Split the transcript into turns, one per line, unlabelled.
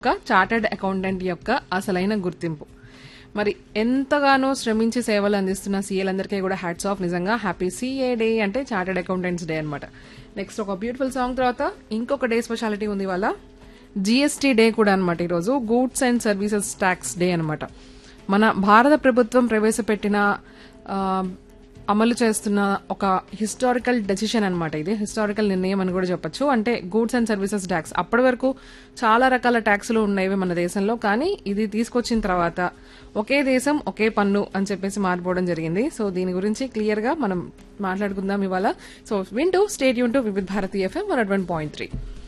ఒక chartered accountant యొక్క అసలైన గుర్తింపు మరి ఎంతగానో శ్రమించి సేవలు అందిస్తున్న సీఏలందరికీ కూడా హ్యాట్స్ ఆఫ్ నిజంగా హ్యాపీ సీఏ డే అంటే చార్టర్డ్ అకౌంటెంట్స్ డే అనమాట నెక్స్ట్ ఒక బ్యూటిఫుల్ సాంగ్ తర్వాత ఇంకొక డే స్పెషాలిటీ ఉంది వాళ్ళ జిఎస్టీ డే కూడా అనమాట ఈరోజు goods and services tax day అనమాట మన భారత ప్రభుత్వం ప్రవేశపెట్టిన ఆ, అమలు చేస్తున్న ఒక హిస్టారికల్ డెసిషన్ అనమాట ఇది హిస్టారికల్ నిర్ణయం అని కూడా చెప్పొచ్చు అంటే గూడ్స్ అండ్ సర్వీసెస్ ట్యాక్స్ అప్పటి వరకు చాలా రకాల ట్యాక్సులు ఉండేవి మన దేశంలో కానీ ఇది తీసుకొచ్చిన తర్వాత ఒకే దేశం ఒకే పన్ను అని చెప్పేసి మారిపోవడం జరిగింది సో దీని గురించి క్లియర్ గా మనం మాట్లాడుకుందాం ఇవాళ సో వింటూ స్టేట్ యూన్ to Vividh Bharati FM one point three